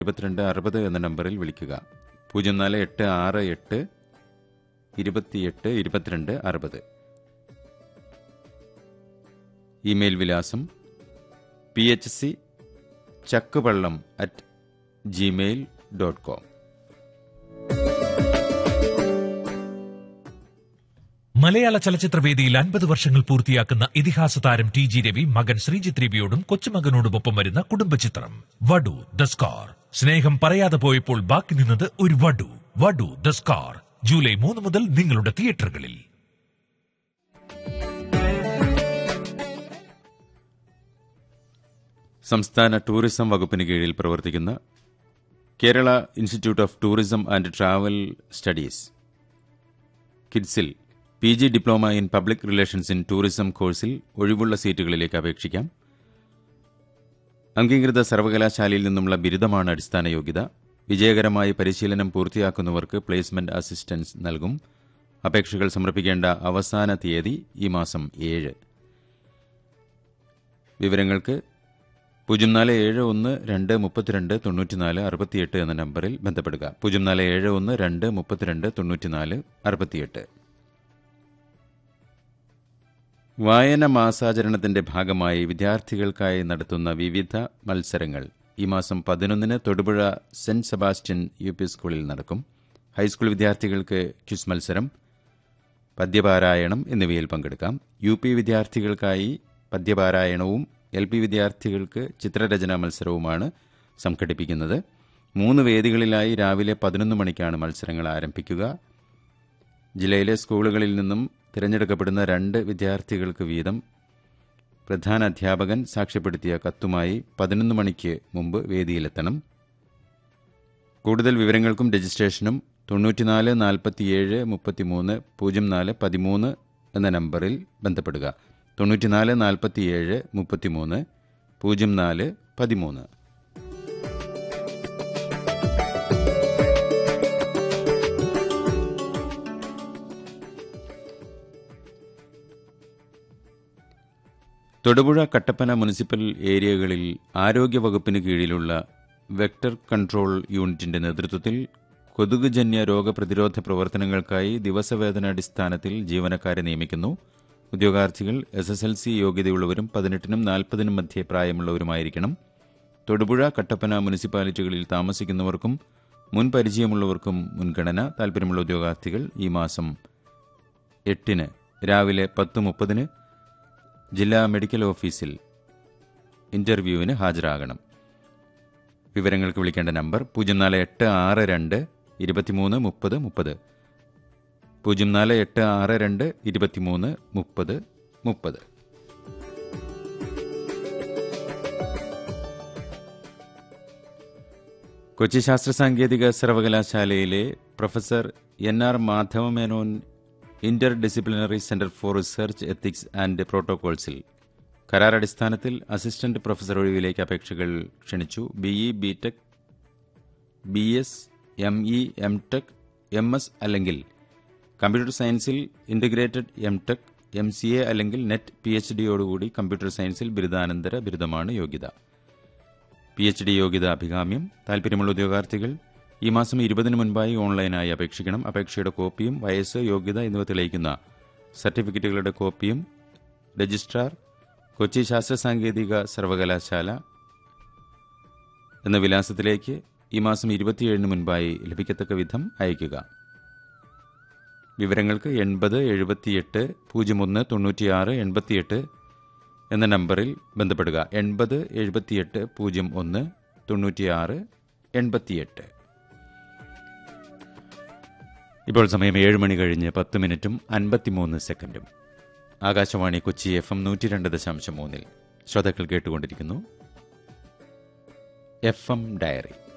ഇരുപത്തിരണ്ട് അറുപത് എന്ന നമ്പറിൽ വിളിക്കുക പൂജ്യം നാല് എട്ട് ആറ് എട്ട് ഇരുപത്തിയെട്ട് ഇരുപത്തിരണ്ട് അറുപത് ഇമെയിൽ വിലാസം P H C Chakkuvallam at Gmail dot com Malayala ചലച്ചിത്രവേദിയിൽ അൻപത് വർഷങ്ങൾ പൂർത്തിയാക്കുന്ന ഇതിഹാസ താരം ടി ജി രവി മകൻ ശ്രീജിത്ത് രവിയോടും കൊച്ചുമകനോടുമൊപ്പം വരുന്ന കുടുംബചിത്രം വടു ദ സ്കാർ സ്നേഹം പറയാതെ പോയപ്പോൾ ബാക്കി നിന്നത് ഒരു വടു വടു ദ സ്കാർ ജൂലൈ മൂന്ന് മുതൽ നിങ്ങളുടെ തിയേറ്ററുകളിൽ സംസ്ഥാന ടൂറിസം വകുപ്പിന് കീഴിൽ പ്രവർത്തിക്കുന്ന Kerala institute of tourism and travel studies കിഡ്സിൽ P G diploma in public relations in tourism കോഴ്സിൽ ഒഴിവുള്ള സീറ്റുകളിലേക്ക് അപേക്ഷിക്കാം അംഗീകൃത സർവകലാശാലയിൽ നിന്നുള്ള ബിരുദമാണ് അടിസ്ഥാന യോഗ്യത വിജയകരമായി പരിശീലനം പൂർത്തിയാക്കുന്നവർക്ക് പ്ലേസ്മെന്റ് അസിസ്റ്റൻസ് നൽകും അപേക്ഷകൾ സമർപ്പിക്കേണ്ട അവസാന തീയതി ഈ മാസം ഏഴ് വിവരങ്ങൾക്ക് പൂജ്യം നാല് ഏഴ് ഒന്ന് രണ്ട് മുപ്പത്തിരണ്ട് തൊണ്ണൂറ്റിനാല് അറുപത്തിയെട്ട് എന്ന നമ്പറിൽ ബന്ധപ്പെടുക പൂജ്യം നാല് ഏഴ് ഒന്ന് രണ്ട് മുപ്പത്തിരണ്ട് തൊണ്ണൂറ്റിനാല് അറുപത്തിയെട്ട് വായന മാസാചരണത്തിന്റെ ഭാഗമായി വിദ്യാർത്ഥികൾക്കായി നടത്തുന്ന വിവിധ മത്സരങ്ങൾ ഈ മാസം പതിനൊന്നിന് Thodupuzha Saint Sebastian U P സ്കൂളിൽ നടക്കും ഹൈസ്കൂൾ വിദ്യാർത്ഥികൾക്ക് ക്വിസ് മത്സരം പദ്യപാരായണം എന്നിവയിൽ പങ്കെടുക്കാം യു പി വിദ്യാർത്ഥികൾക്കായി പദ്യപാരായണവും എൽ പി വിദ്യാർത്ഥികൾക്ക് ചിത്രരചനാ മത്സരവുമാണ് സംഘടിപ്പിക്കുന്നത് മൂന്ന് വേദികളിലായി രാവിലെ പതിനൊന്ന് മണിക്കാണ് മത്സരങ്ങൾ ആരംഭിക്കുക ജില്ലയിലെ സ്കൂളുകളിൽ നിന്നും തിരഞ്ഞെടുക്കപ്പെടുന്ന രണ്ട് വിദ്യാർത്ഥികൾക്ക് വീതം പ്രധാന അധ്യാപകൻ സാക്ഷ്യപ്പെടുത്തിയ കത്തുമായി പതിനൊന്ന് മണിക്ക് മുമ്പ് വേദിയിലെത്തണം കൂടുതൽ വിവരങ്ങൾക്കും രജിസ്ട്രേഷനും തൊണ്ണൂറ്റിനാല് നാൽപ്പത്തിയേഴ് മുപ്പത്തിമൂന്ന് പൂജ്യം നാല് പതിമൂന്ന് എന്ന നമ്പറിൽ ബന്ധപ്പെടുക തൊണ്ണൂറ്റിനാല് നാൽപ്പത്തിയേഴ് മുപ്പത്തിമൂന്ന് പൂജ്യം നാല് പതിമൂന്ന് തൊടുപുഴ കട്ടപ്പന മുനിസിപ്പൽ ഏരിയകളിൽ ആരോഗ്യവകുപ്പിന് കീഴിലുള്ള വെക്ടർ കൺട്രോൾ യൂണിറ്റിന്റെ നേതൃത്വത്തിൽ കൊതുകുജന്യ രോഗപ്രതിരോധ പ്രവർത്തനങ്ങൾക്കായി ദിവസവേതനാടിസ്ഥാനത്തിൽ ജീവനക്കാരെ നിയമിക്കുന്നു ഉദ്യോഗാർത്ഥികൾ എസ് എസ് എൽ സി യോഗ്യതയുള്ളവരും പതിനെട്ടിനും നാൽപ്പതിനും മധ്യേ പ്രായമുള്ളവരുമായിരിക്കണം തൊടുപുഴ കട്ടപ്പന മുനിസിപ്പാലിറ്റികളിൽ താമസിക്കുന്നവർക്കും മുൻ പരിചയമുള്ളവർക്കും മുൻഗണന താൽപ്പര്യമുള്ള ഉദ്യോഗാർത്ഥികൾ ഈ മാസം എട്ടിന് രാവിലെ പത്ത് മുപ്പതിന് ജില്ലാ മെഡിക്കൽ ഓഫീസിൽ ഇന്റർവ്യൂവിന് ഹാജരാകണം വിവരങ്ങൾക്ക് വിളിക്കേണ്ട നമ്പർ പൂജ്യം നാല് എട്ട് ആറ് രണ്ട് ഇരുപത്തിമൂന്ന് മുപ്പത് മുപ്പത് പൂജ്യം നാല് എട്ട് ആറ് രണ്ട് ഇരുപത്തിമൂന്ന് മുപ്പത് മുപ്പത് കൊച്ചി ശാസ്ത്ര സാങ്കേതിക സർവകലാശാലയിലെ professor N R Madhavamenon interdisciplinary centre for research ethics and പ്രോട്ടോകോൾസിൽ കരാർ അടിസ്ഥാനത്തിൽ അസിസ്റ്റന്റ് പ്രൊഫസർ ഒഴിവിലേക്ക് അപേക്ഷകൾ ക്ഷണിച്ചു BE B tech B S M E M tech M S അല്ലെങ്കിൽ കമ്പ്യൂട്ടർ സയൻസിൽ integrated M tech M C A അല്ലെങ്കിൽ നെറ്റ് പി എച്ച് ഡിയോടുകൂടി കമ്പ്യൂട്ടർ സയൻസിൽ ബിരുദാനന്തര ബിരുദമാണ് യോഗ്യത പി എച്ച് ഡി യോഗ്യത അഭികാമ്യം താൽപ്പര്യമുള്ള ഉദ്യോഗാർത്ഥികൾ ഈ മാസം ഇരുപതിന് മുൻപായി ഓൺലൈനായി അപേക്ഷിക്കണം അപേക്ഷയുടെ കോപ്പിയും വയസ്സ് യോഗ്യത എന്നിവ തെളിയിക്കുന്ന സർട്ടിഫിക്കറ്റുകളുടെ കോപ്പിയും രജിസ്ട്രാർ കൊച്ചി ശാസ്ത്ര സാങ്കേതിക സർവകലാശാല എന്ന വിലാസത്തിലേക്ക് ഈ മാസം ഇരുപത്തിയേഴിന് മുൻപായി ലഭിക്കത്തക്ക വിധം അയയ്ക്കുക വിവരങ്ങൾക്ക് എൺപത് എഴുപത്തിയെട്ട് പൂജ്യം ഒന്ന് തൊണ്ണൂറ്റിയാറ് എൺപത്തിയെട്ട് എന്ന നമ്പറിൽ ബന്ധപ്പെടുക എൺപത് എഴുപത്തിയെട്ട് പൂജ്യം ഒന്ന് തൊണ്ണൂറ്റിയാറ് എൺപത്തിയെട്ട് ഇപ്പോൾ സമയം ഏഴ് മണി കഴിഞ്ഞ് പത്ത് മിനിറ്റും അൻപത്തിമൂന്ന് സെക്കൻഡും ആകാശവാണി കൊച്ചി എഫ് എം നൂറ്റി രണ്ട് ദശാംശം മൂന്നിൽ ശ്രോതാക്കൾ കേട്ടുകൊണ്ടിരിക്കുന്നു എഫ് എം ഡയറി